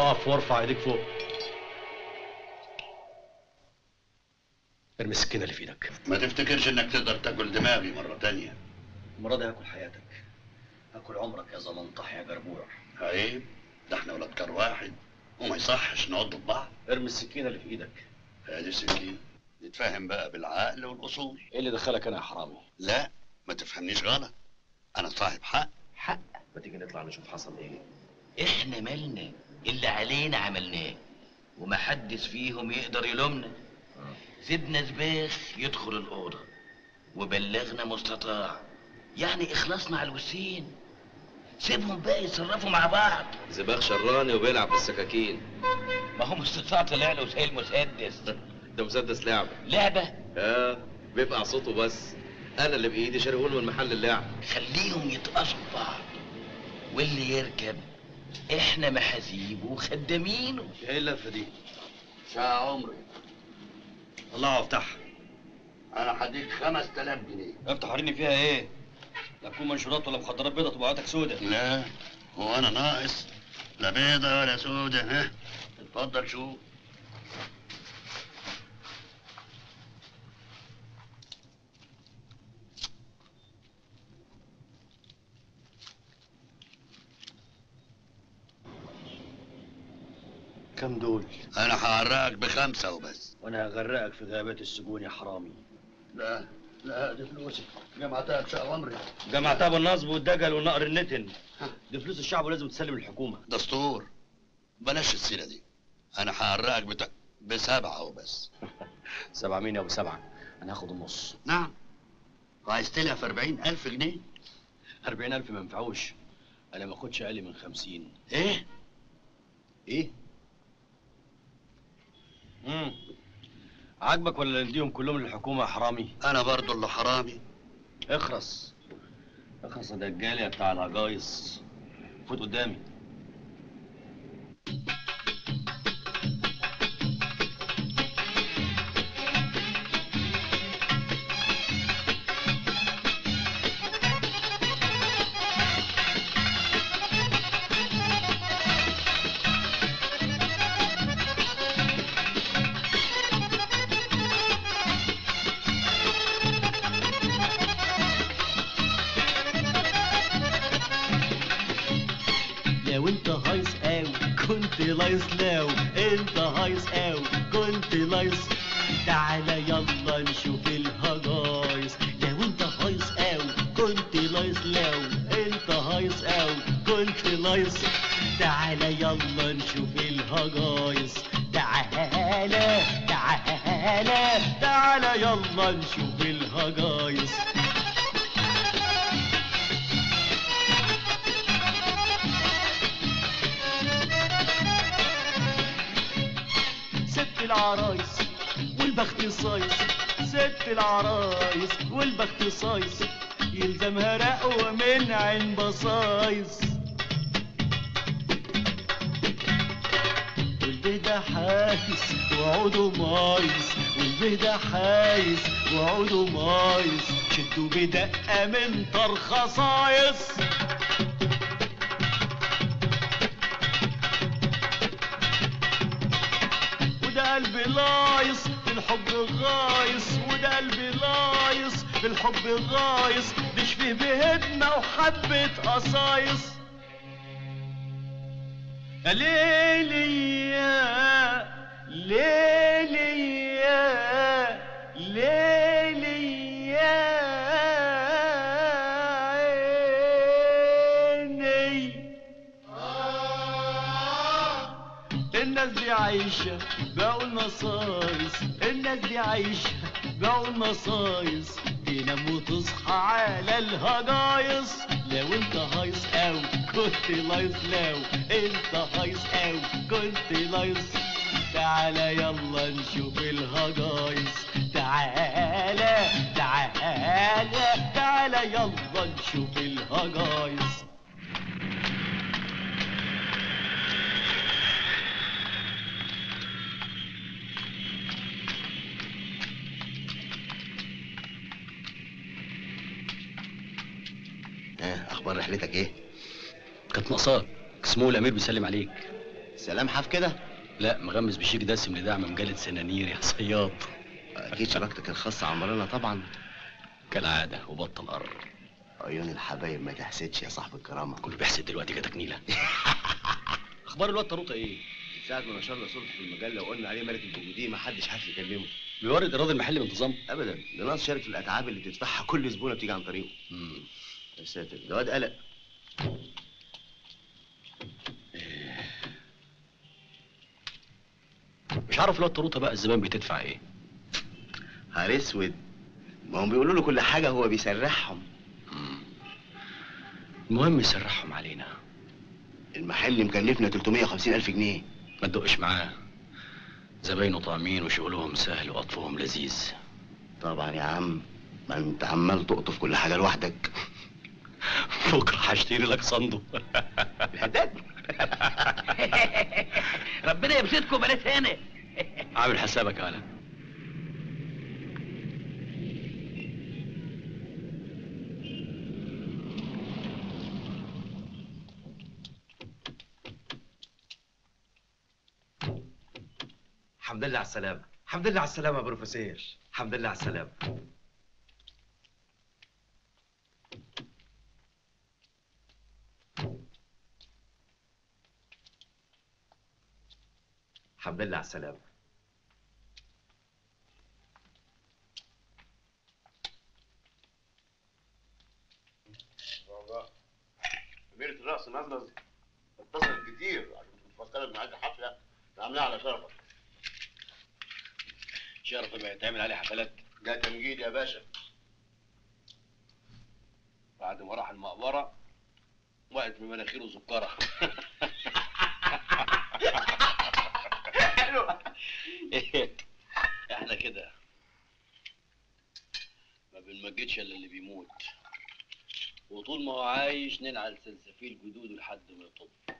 اقف وارفع ايديك فوق ارمي السكينه اللي في ايدك ما تفتكرش انك تقدر تاكل دماغي مرة تانية المره دي هاكل حياتك هاكل عمرك يا زمنطح يا جربوع عيب ده احنا ولاد كار واحد وما يصحش نقعد في بعض ارمي السكينه اللي في ايدك ادي سكين نتفاهم بقى بالعقل والاصول ايه اللي دخلك انا يا حرامي لا ما تفهمنيش غلط انا صاحب حق حق ما تيجي نطلع نشوف حصل ايه احنا مالنا اللي علينا عملناه ومحدش فيهم يقدر يلومنا سيبنا زباس يدخل الأوضة وبلغنا مستطاع يعني إخلاصنا على الوسين سيبهم بقى يتصرفوا مع بعض زباغ شراني وبيلعب بالسكاكين ما هو مستطاع طلع له شايل مسدس ده مسدس لعبة لعبة اه بيبقى صوته بس انا اللي بايدي شاريه من محل اللعب خليهم يتقصوا بعض واللي يركب احنا محاسيبه وخدامينه ايه اللفه دي ساعة عمري طلعها وافتحها انا هديك 5000 جنيه افتح وريني فيها ايه لا تكون منشورات ولا مخدرات بيضة تبقى عينك سودة لا هو انا ناقص لا بيضة ولا سودة ها اتفضل شوف كم دول انا هعرقك بخمسة وبس وانا هغرقك في غابات السجون يا حرامي لا لا دي فلوسي جمعتها بشقى عمري جمعتها بالنصب والدجل والنقر النتن دي فلوس الشعب ولازم تسلم للحكومه دستور بلاش السيرة دي انا هعرقك بتا... بسبعة وبس سبعة مين يا ابو سبعة انا هاخد النص نعم وعايز تلها في 40000 جنيه أربعين ألف ما ينفعوش أنا ما أخدش أقل من خمسين ايه إيه؟ امم عاجبك ولا نديهم كلهم للحكومة يا حرامي؟ انا برضو اللي حرامي اخرس اخرس يا دجال يا بتاع العجايز فوت قدامي لو انت هايص قوي كنت لايص لو انت هايص قوي كنت لايص تعالى يلا نشوف الهجايص لو انت هايص قوي كنت لايص لو انت هايص قوي كنت لايص تعالى يلا نشوف الهجايص تعالى تعالى تعالى يلا نشوف الهجايص ست العرايس والبخت صايص ست العرايس والبخت صايص يلزمها رقوة من عين بصايص والبيضة حايس وعوده مايس والبيضة حايس وعوده مايس شدوا بدقة من طرخة صايص وده قلبي لايص في الحب غايص وده قلبي لايص في الحب غايص نشفي بهدنا وحبة قصايص يا ليلي يا ليلي يا ليلي يا عيني الناس دي عايشة بقوا النصايص الناس دي عايشة بقوا النصايص تنام وتصحى على الهجايص لو انت هايص او كنت لايص لو انت هايص او كنت لايص تعالى يلا نشوف الهجايص تعالى تعالى تعالى يلا نشوف الهجايص ها اخبار رحلتك ايه كانت ناقصاك اسمه الامير بيسلم عليك سلام حاف كده لا مغمس بشيك دسم لدعم مجله سنانير يا صياد اكيد شبكتك الخاصه عمرنا طبعا كالعاده وبطل قر عيون الحبايب ما تحسدش يا صاحب الكرامه كله بيحسد دلوقتي كتكنيله اخبار الواد طروطه ايه ساعة ما نشرنا صورته في المجلة وقلنا عليه ملك الجمهورية ما حدش عارف يكلمه بيورد ايراد المحل بانتظام ابدا ده ناقص شارك في الاتعاب اللي بتدفعها كل زبونه بتيجي عن طريقه مم. يا ساتر ده واد قلق مش عارف الواد طروطه بقى الزمان بتدفع ايه نهار اسود ما هم بيقولوا له كل حاجه هو بيسرحهم المهم يسرحهم علينا المحل مكلفنا 350 الف جنيه ما تدقش معاه زباينه طعمين وشغلهم سهل وقطفهم لذيذ طبعا يا عم ما انت عمال تقطف كل حاجه لوحدك بكره هشتري لك صندوق الحداد ربنا يبسطكم بنات هنا عامل حسابك يا هلا الحمد لله على السلامة الحمد لله على السلامة يا بروفيسور الحمد لله على السلامة الحمد لله على السلامة كبيرة الرأس نازلة اتصلت كتير عشان تفكرك معاك حفلة عاملاها على شرفك شرف ما يتعمل عليه حفلات ده تمجيد يا باشا بعد ما راح المقبرة وقت من مناخيره سكرة احنا كده ما بنمجدش الا اللي بيموت وطول ما هو عايش ننعل سلسفيل جدوده لحد ما يطب